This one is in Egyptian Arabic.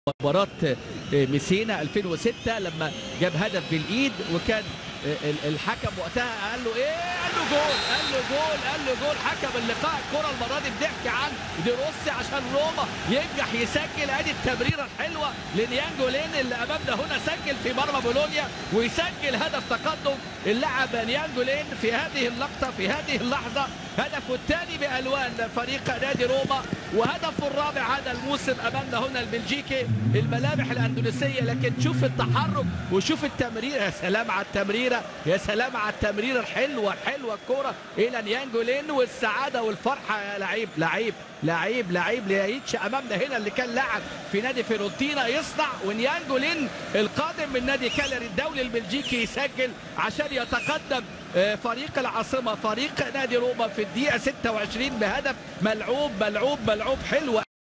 مباراة ميسينا 2006 لما جاب هدف بالايد وكان الحكم وقتها قال له ايه قال له جول قال له جول قال له جول حكم اللقاء الكره المره دي بضحك عن دي روسي عشان روما ينجح يسجل ادي التمريره الحلوه لنيانجو لين اللي امامنا هنا سجل في مرمى بولونيا ويسجل هدف تقدم اللاعب نيانجو لين في هذه اللقطه في هذه اللحظه هدفه الثاني بالوان فريق نادي روما وهدفه الرابع هذا الموسم امامنا هنا البلجيكي الملامح الاندونيسيه لكن شوف التحرك وشوف التمرير يا سلام على التمريره يا سلام على التمريره الحلوه الحلوه الكوره الى نيانجو لين والسعاده والفرحه يا لعيب لعيب لعيب لعيب ليايتش امامنا هنا اللي كان لاعب في نادي فيرونتينا يصنع ونيانجو لين القادم من نادي كالري الدولي البلجيكي يسجل عشان يتقدم فريق العاصمه فريق نادي روما في الدقيقه 26 بهدف ملعوب ملعوب ملعوب حلوه